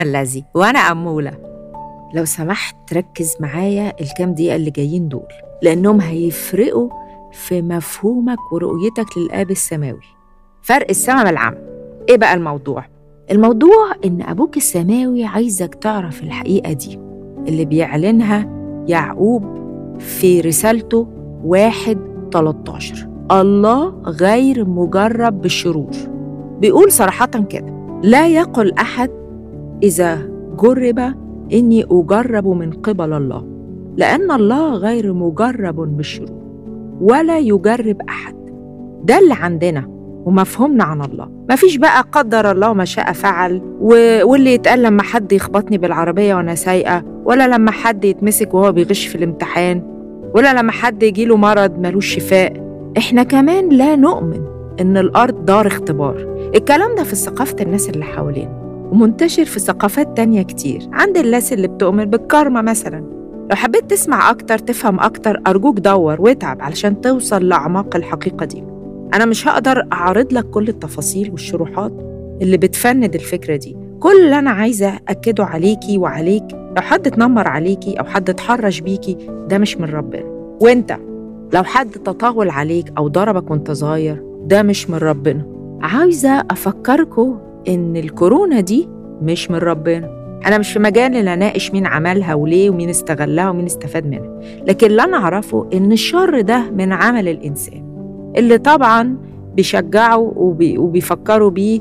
الذي وأنا أمولة لو سمحت ركز معايا الكام دقيقة اللي جايين دول لأنهم هيفرقوا في مفهومك ورؤيتك للآب السماوي فرق السما من العمى إيه بقى الموضوع؟ الموضوع إن أبوك السماوي عايزك تعرف الحقيقة دي اللي بيعلنها يعقوب في رسالته واحد 13 الله غير مجرب بالشرور بيقول صراحة كده لا يقل أحد إذا جرب إني أجرب من قبل الله لأن الله غير مجرب بالشرور ولا يجرب أحد ده اللي عندنا ومفهومنا عن الله مفيش بقى قدر الله ما شاء فعل و... واللي يتقال لما حد يخبطني بالعربية وأنا سايقة ولا لما حد يتمسك وهو بيغش في الامتحان ولا لما حد يجيله مرض ملوش شفاء احنا كمان لا نؤمن ان الارض دار اختبار الكلام ده في ثقافة الناس اللي حوالينا ومنتشر في ثقافات تانية كتير عند الناس اللي بتؤمن بالكارما مثلا لو حبيت تسمع أكتر تفهم أكتر أرجوك دور واتعب علشان توصل لأعماق الحقيقة دي أنا مش هقدر أعرض لك كل التفاصيل والشروحات اللي بتفند الفكرة دي كل اللي أنا عايزة أكده عليكي وعليك لو حد اتنمر عليكي أو حد اتحرش بيكي ده مش من ربنا وانت لو حد تطاول عليك أو ضربك وانت صغير ده مش من ربنا عايزة أفكركم إن الكورونا دي مش من ربنا أنا مش في مجال إن أناقش مين عملها وليه ومين استغلها ومين استفاد منها لكن اللي أنا أعرفه إن الشر ده من عمل الإنسان اللي طبعا بيشجعوا وبي وبيفكروا بيه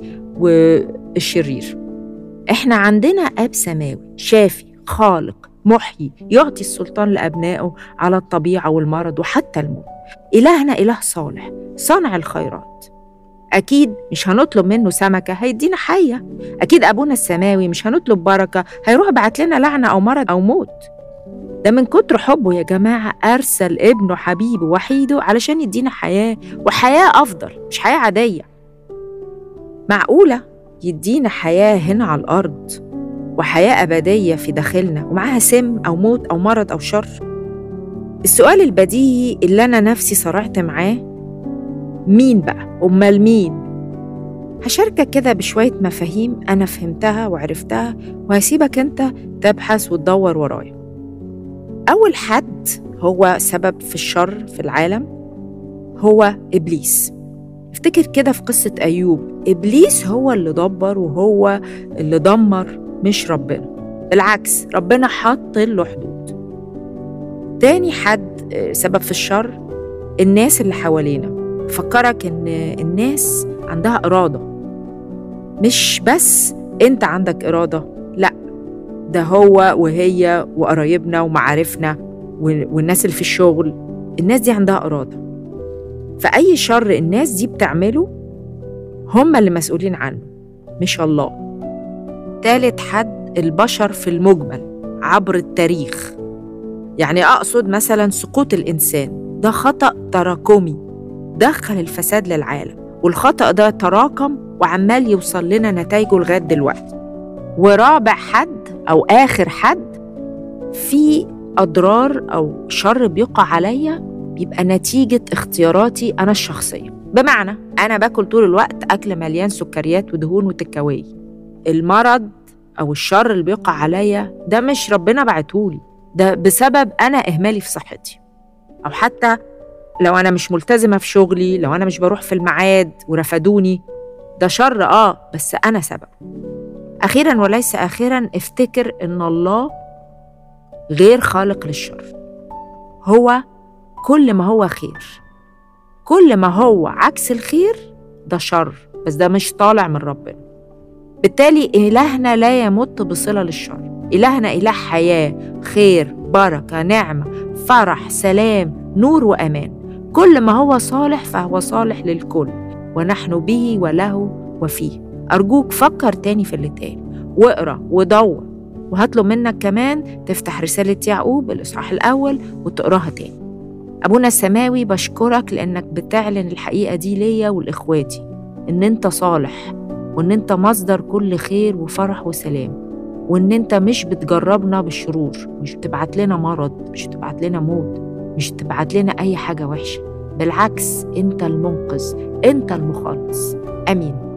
والشرير إحنا عندنا أب سماوي شافي خالق محيي يعطي السلطان لأبنائه على الطبيعة والمرض وحتى الموت إلهنا إله صالح صانع الخيرات أكيد مش هنطلب منه سمكة هيدينا حية أكيد أبونا السماوي مش هنطلب بركة هيروح بعت لنا لعنة أو مرض أو موت ده من كتر حبه يا جماعة أرسل ابنه حبيبه وحيده علشان يدينا حياة وحياة أفضل مش حياة عادية معقولة يدينا حياة هنا على الأرض وحياة أبدية في داخلنا ومعاها سم أو موت أو مرض أو شر السؤال البديهي اللي أنا نفسي صرعت معاه مين بقى؟ أمال مين؟ هشاركك كده بشوية مفاهيم أنا فهمتها وعرفتها وهسيبك أنت تبحث وتدور ورايا أول حد هو سبب في الشر في العالم هو إبليس افتكر كده في قصة أيوب إبليس هو اللي دبر وهو اللي دمر مش ربنا بالعكس ربنا حط له حدود تاني حد سبب في الشر الناس اللي حوالينا فكرك ان الناس عندها إرادة مش بس انت عندك إرادة لا ده هو وهي وقرايبنا ومعارفنا والناس اللي في الشغل الناس دي عندها إرادة فأي شر الناس دي بتعمله هم اللي مسؤولين عنه مش الله تالت حد البشر في المجمل عبر التاريخ يعني أقصد مثلا سقوط الإنسان ده خطأ تراكمي دخل الفساد للعالم والخطأ ده تراكم وعمال يوصل لنا نتائجه لغاية دلوقتي ورابع حد أو آخر حد في أضرار أو شر بيقع عليا بيبقى نتيجة اختياراتي أنا الشخصية بمعنى أنا باكل طول الوقت أكل مليان سكريات ودهون وتكاوي المرض أو الشر اللي بيقع عليا ده مش ربنا بعتهولي ده بسبب أنا إهمالي في صحتي أو حتى لو أنا مش ملتزمة في شغلي لو أنا مش بروح في الميعاد ورفدوني ده شر آه بس أنا سبب أخيرا وليس آخرا افتكر إن الله غير خالق للشر هو كل ما هو خير كل ما هو عكس الخير ده شر بس ده مش طالع من ربنا بالتالي إلهنا لا يمت بصلة للشر إلهنا إله حياة خير بركة نعمة فرح سلام نور وأمان كل ما هو صالح فهو صالح للكل ونحن به وله وفيه أرجوك فكر تاني في اللي اتقال واقرا ودور وهطلب منك كمان تفتح رسالة يعقوب الإصحاح الأول وتقراها تاني أبونا السماوي بشكرك لأنك بتعلن الحقيقة دي ليا ولإخواتي إن أنت صالح وإن أنت مصدر كل خير وفرح وسلام وإن أنت مش بتجربنا بالشرور مش بتبعت لنا مرض مش بتبعت لنا موت مش بتبعت لنا أي حاجة وحشة بالعكس أنت المنقذ أنت المخلص آمين